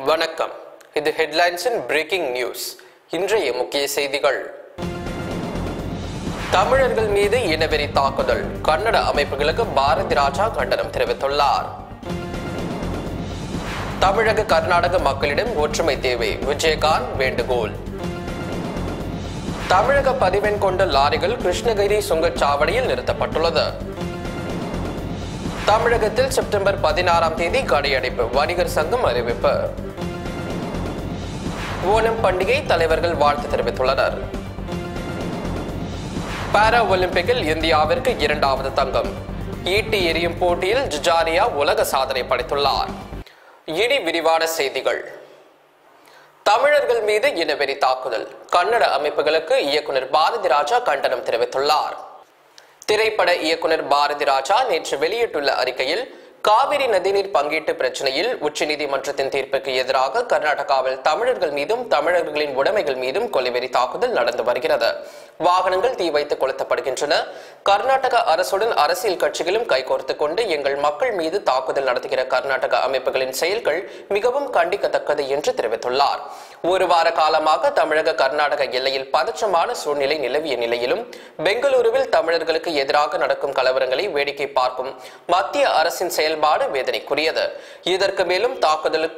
வணக்கம் இது ஹெட்லைன்ஸின் breaking news இன்றைய முக்கிய செய்திகள் தமிழர்கள் மீது இனவெறி தாக்குதல் கன்னட அமைப்புகளுக்கு பாரதி ராஜா கண்டனம் தெரிவித்துள்ளார் தமிழக கர்நாடக மக்களிடம் ஒற்றுமை தேவை விஜயகாந்த் வேண்டுகோள் தமிழக பதிவெண் கொண்ட லாரிகள் கிருஷ்ணகிரி சுங்கச்சாவடியில் நிறுத்தப்பட்டுள்ளது தமிழகத்தில் செப்டம்பர் பதினாறாம் தேதி கடையடைப்பு வணிகர் சங்கம் அறிவிப்பு ஓணம் பண்டிகை தலைவர்கள் வாழ்த்து தெரிவித்துள்ளனர் பாரா ஒலிம்பிக்கில் இந்தியாவிற்கு இரண்டாவது தங்கம் ஈட்டி எறியும் போட்டியில் ஜுஜாரியா உலக சாதனை படைத்துள்ளார் இனி விரிவான செய்திகள் தமிழர்கள் மீது இனவெறி தாக்குதல் கன்னட அமைப்புகளுக்கு இயக்குனர் பாரதி ராஜா கண்டனம் தெரிவித்துள்ளார் திரைப்பட இயக்குனர் பாரதி ராஜா நேற்று வெளியிட்டுள்ள அறிக்கையில் காவிரி நதிநீர் பங்கீட்டு பிரச்சனையில் உச்சநீதிமன்றத்தின் தீர்ப்புக்கு எதிராக கர்நாடகாவில் தமிழர்கள் மீதும் தமிழர்களின் உடைமைகள் மீதும் கொலைவெறி தாக்குதல் நடந்து வருகிறது வாகனங்கள் தீ வைத்து கொளுத்தப்படுகின்றன கர்நாடக அரசுடன் அரசியல் கட்சிகளும் கைகோர்த்துக் கொண்டு எங்கள் மக்கள் மீது தாக்குதல் நடத்துகிற கர்நாடக அமைப்புகளின் செயல்கள் மிகவும் கண்டிக்கத்தக்கது என்று தெரிவித்துள்ளார் ஒரு வார காலமாக தமிழக கர்நாடக எல்லையில் பதற்றமான சூழ்நிலை நிலவிய நிலையிலும் பெங்களூருவில் தமிழர்களுக்கு எதிராக நடக்கும் கலவரங்களை வேடிக்கை பார்க்கும் மத்திய அரசின் செயல்பாடு வேதனைக்குரியது இதற்கு மேலும் தாக்குதலுக்கு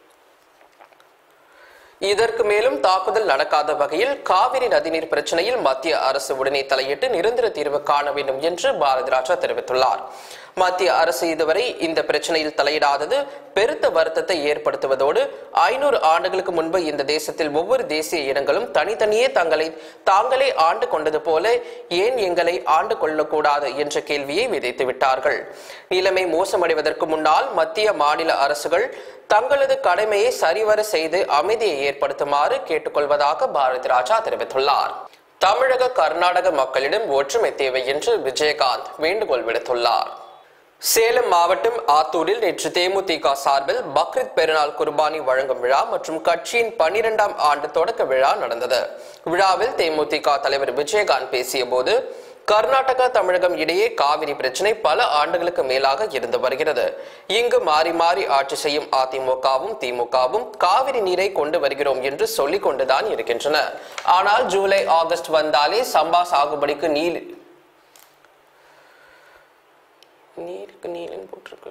இதற்கு மேலும் தாக்குதல் நடக்காத வகையில் காவிரி நதிநீர் பிரச்சனையில் மத்திய அரசு உடனே தலையிட்டு நிரந்தர தீர்வு காண வேண்டும் என்று பாரதி ராஜா தெரிவித்துள்ளார் மத்திய அரசு இதுவரை இந்த பிரச்சனையில் தலையிடாதது பெருத்த வருத்தத்தை ஏற்படுத்துவதோடு ஐநூறு ஆண்டுகளுக்கு முன்பு இந்த தேசத்தில் ஒவ்வொரு தேசிய இனங்களும் தனித்தனியே தங்களை தாங்களே ஆண்டு கொண்டது போல ஏன் எங்களை ஆண்டு கொள்ளக்கூடாது என்ற கேள்வியை விதைத்து விட்டார்கள் நிலைமை மோசமடைவதற்கு முன்னால் மத்திய மாநில அரசுகள் தங்களது கடமையை சரிவர செய்து அமைதியை ஏற்படுத்துமாறு கேட்டுக்கொள்வதாக பாரதி ராஜா தெரிவித்துள்ளார் தமிழக கர்நாடக மக்களிடம் ஒற்றுமை தேவை என்று விஜயகாந்த் வேண்டுகோள் விடுத்துள்ளார் சேலம் மாவட்டம் ஆத்தூரில் நேற்று தேமுதிக சார்பில் பக்ரீத் பெருநாள் குர்பானி வழங்கும் விழா மற்றும் கட்சியின் பனிரெண்டாம் ஆண்டு தொடக்க விழா நடந்தது விழாவில் தேமுதிக தலைவர் விஜயகாந்த் பேசிய போது கர்நாடகா தமிழகம் இடையே காவிரி பிரச்சனை பல ஆண்டுகளுக்கு மேலாக இருந்து வருகிறது இங்கு மாறி மாறி ஆட்சி செய்யும் அதிமுகவும் திமுகவும் காவிரி நீரை கொண்டு வருகிறோம் என்று சொல்லிக் கொண்டுதான் இருக்கின்றன ஆனால் ஜூலை ஆகஸ்ட் வந்தாலே சம்பா சாகுபடிக்கு நீர் நீருக்கு நீலன் போட்டிருக்கு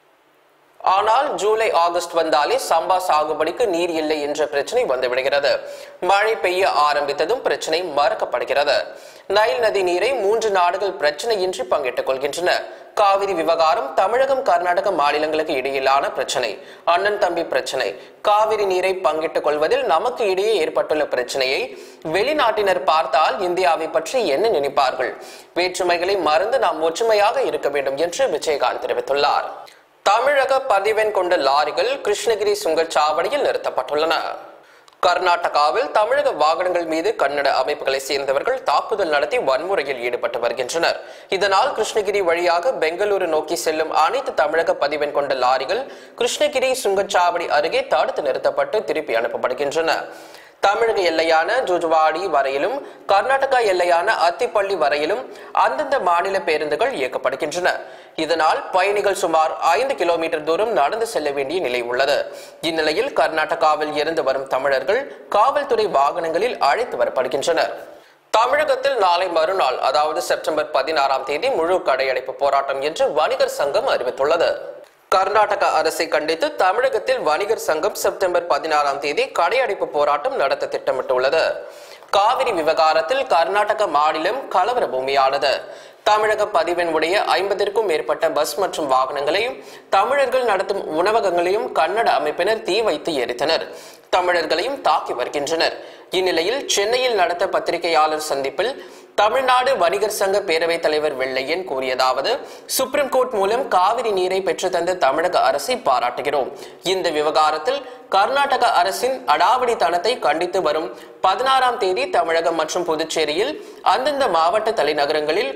ஆனால் ஜூலை ஆகஸ்ட் வந்தாலே சம்பா சாகுபடிக்கு நீர் இல்லை என்ற பிரச்சனை வந்துவிடுகிறது மழை பெய்ய ஆரம்பித்ததும் பிரச்சனை மறக்கப்படுகிறது நைல் நதி நீரை மூன்று நாடுகள் பிரச்சனையின்றி பங்கிட்டுக் கொள்கின்றன காவிரி விவகாரம் தமிழகம் கர்நாடக மாநிலங்களுக்கு இடையிலான பிரச்சனை அண்ணன் தம்பி பிரச்சனை காவிரி நீரை பங்கிட்டுக் கொள்வதில் நமக்கு இடையே ஏற்பட்டுள்ள பிரச்சனையை வெளிநாட்டினர் பார்த்தால் இந்தியாவை பற்றி என்ன நினைப்பார்கள் வேற்றுமைகளை மறந்து நாம் ஒற்றுமையாக இருக்க வேண்டும் என்று விஜயகாந்த் தெரிவித்துள்ளார் தமிழக பதிவெண் கொண்ட லாரிகள் கிருஷ்ணகிரி சுங்கச்சாவடியில் நிறுத்தப்பட்டுள்ளன கர்நாடகாவில் தமிழக வாகனங்கள் மீது கன்னட அமைப்புகளை சேர்ந்தவர்கள் தாக்குதல் நடத்தி வன்முறையில் ஈடுபட்டு வருகின்றனர் இதனால் கிருஷ்ணகிரி வழியாக பெங்களூரு நோக்கி செல்லும் அனைத்து தமிழக பதிவெண் கொண்ட லாரிகள் கிருஷ்ணகிரி சுங்கச்சாவடி அருகே தடுத்து நிறுத்தப்பட்டு திருப்பி அனுப்பப்படுகின்றன தமிழக எல்லையான ஜுஜுவாடி வரையிலும் கர்நாடகா எல்லையான அத்திப்பள்ளி வரையிலும் அந்தந்த மாநில பேருந்துகள் இயக்கப்படுகின்றன இதனால் பயணிகள் சுமார் ஐந்து கிலோமீட்டர் தூரம் நடந்து செல்ல வேண்டிய நிலை உள்ளது இந்நிலையில் கர்நாடகாவில் இருந்து வரும் தமிழர்கள் காவல்துறை வாகனங்களில் அழைத்து வரப்படுகின்றனர் தமிழகத்தில் நாளை மறுநாள் அதாவது செப்டம்பர் பதினாறாம் தேதி முழு கடையடைப்பு போராட்டம் என்று வணிகர் சங்கம் அறிவித்துள்ளது கர்நாடக அரசை கண்டித்து தமிழகத்தில் வணிகர் சங்கம் செப்டம்பர் பதினாறாம் தேதி கடையடைப்பு போராட்டம் நடத்த திட்டமிட்டுள்ளது காவிரி விவகாரத்தில் கர்நாடக மாநிலம் கலவர பூமியானது தமிழக பதிவெண் உடைய ஐம்பதிற்கும் மேற்பட்ட பஸ் மற்றும் வாகனங்களையும் தமிழர்கள் நடத்தும் உணவகங்களையும் கன்னட அமைப்பினர் தீ வைத்து எரித்தனர் தமிழர்களையும் தாக்கி வருகின்றனர் இந்நிலையில் சென்னையில் நடத்த பத்திரிகையாளர் சந்திப்பில் தமிழ்நாடு வணிகர் சங்க பேரவைத் தலைவர் வெள்ளையன் கூறியதாவது சுப்ரீம் கோர்ட் மூலம் காவிரி நீரை பெற்றுத்தந்த தமிழக அரசை பாராட்டுகிறோம் இந்த விவகாரத்தில் கர்நாடக அரசின் அடாவடித்தனத்தை கண்டித்து வரும் பதினாறாம் தேதி தமிழகம் மற்றும் புதுச்சேரியில் அந்தந்த மாவட்ட தலைநகரங்களில்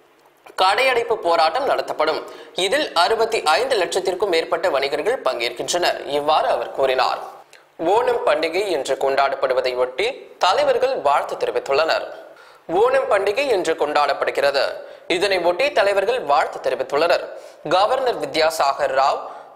கடையடைப்பு போராட்டம் நடத்தப்படும் இதில் அறுபத்தி ஐந்து லட்சத்திற்கும் மேற்பட்ட வணிகர்கள் பங்கேற்கின்றனர் இவ்வாறு அவர் கூறினார் ஓணம் பண்டிகை என்று கொண்டாடப்படுவதை ஒட்டி தலைவர்கள் வாழ்த்து தெரிவித்துள்ளனர் ஓணம் பண்டிகை என்று கொண்டாடப்படுகிறது இதனை ஒட்டி தலைவர்கள் வாழ்த்து தெரிவித்துள்ளனர் கவர்னர் வித்யாசாகர் ராவ்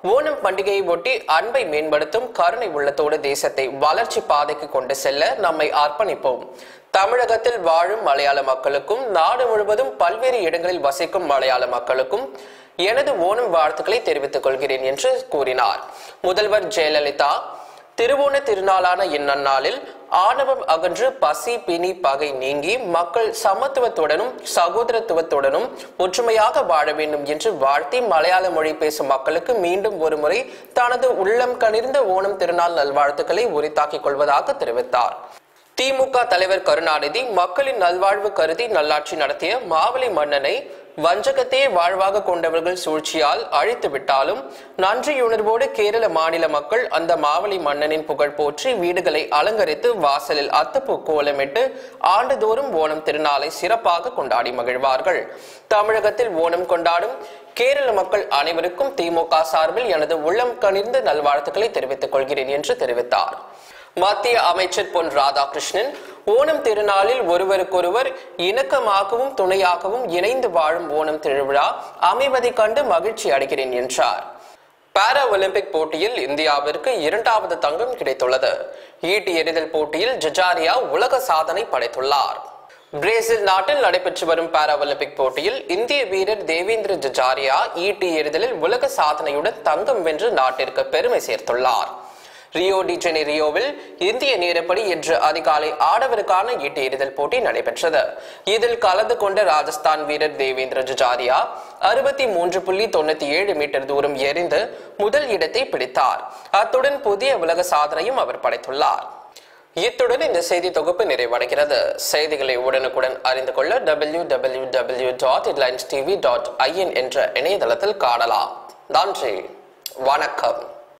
ஓணம் பண்டிகையை ஒட்டி அன்பை மேம்படுத்தும் கருணை உள்ளத்தோடு தேசத்தை வளர்ச்சி பாதைக்கு கொண்டு செல்ல நம்மை அர்ப்பணிப்போம் தமிழகத்தில் வாழும் மலையாள மக்களுக்கும் நாடு முழுவதும் பல்வேறு இடங்களில் வசிக்கும் மலையாள மக்களுக்கும் எனது ஓணம் வாழ்த்துக்களை தெரிவித்துக் கொள்கிறேன் என்று கூறினார் முதல்வர் ஜெயலலிதா திருவோண திருநாளான இந்நன்னாளில் ஆணவம் அகன்று பசி பிணி பகை நீங்கி மக்கள் சமத்துவத்துடனும் சகோதரத்துவத்துடனும் ஒற்றுமையாக வாழ வேண்டும் என்று வாழ்த்தி மலையாள மொழி பேசும் மக்களுக்கு மீண்டும் ஒருமுறை தனது உள்ளம் கனிர்ந்த ஓணம் திருநாள் நல்வாழ்த்துக்களை உரித்தாக்கிக் கொள்வதாக தெரிவித்தார் திமுக தலைவர் கருணாநிதி மக்களின் நல்வாழ்வு கருதி நல்லாட்சி நடத்திய மாவலி மன்னனை வஞ்சகத்தையே வாழ்வாக கொண்டவர்கள் சூழ்ச்சியால் அழித்து விட்டாலும் நன்றியுணர்வோடு கேரள மாநில மக்கள் அந்த மாவலி மன்னனின் புகழ் போற்றி வீடுகளை அலங்கரித்து வாசலில் அத்துப்பூ கோலமிட்டு ஆண்டுதோறும் ஓணம் திருநாளை சிறப்பாக கொண்டாடி மகிழ்வார்கள் தமிழகத்தில் ஓணம் கொண்டாடும் கேரள மக்கள் அனைவருக்கும் திமுக சார்பில் எனது உள்ளம் கனிர்ந்த நல்வாழ்த்துக்களை தெரிவித்துக் கொள்கிறேன் என்று தெரிவித்தார் மத்திய அமைச்சர் பொன் ராதாகிருஷ்ணன் ஓணம் திருநாளில் ஒருவருக்கொருவர் இணக்கமாகவும் துணையாகவும் இணைந்து வாழும் ஓணம் திருவிழா அமைவதைக் கண்டு மகிழ்ச்சி அடைகிறேன் என்றார் பாரா ஒலிம்பிக் போட்டியில் இந்தியாவிற்கு இரண்டாவது தங்கம் கிடைத்துள்ளது ஈட்டி எறிதல் போட்டியில் ஜஜாரியா உலக சாதனை படைத்துள்ளார் பிரேசில் நாட்டில் நடைபெற்று வரும் பாரா ஒலிம்பிக் போட்டியில் இந்திய வீரர் தேவேந்திர ஜஜாரியா ஈட்டி எறிதலில் உலக சாதனையுடன் தங்கம் வென்று நாட்டிற்கு பெருமை சேர்த்துள்ளார் ரியோ டி ஜெனிரியோவில் இந்திய நேரப்படி இன்று அதிகாலை ஆடவருக்கான ஈட்டி எறிதல் போட்டி நடைபெற்றது இதில் கலந்து கொண்ட ராஜஸ்தான் வீரர் தேவேந்திர ஜஜாரியா அறுபத்தி மூன்று புள்ளி தொண்ணூத்தி ஏழு மீட்டர் தூரம் எறிந்து முதல் இடத்தை பிடித்தார் அத்துடன் புதிய உலக சாதனையும் அவர் படைத்துள்ளார் இத்துடன் இந்த செய்தி தொகுப்பு நிறைவடைகிறது செய்திகளை உடனுக்குடன் அறிந்து கொள்ள W W W dot TV dot IN என்ற இணையதளத்தில் காணலாம் நன்றி வணக்கம்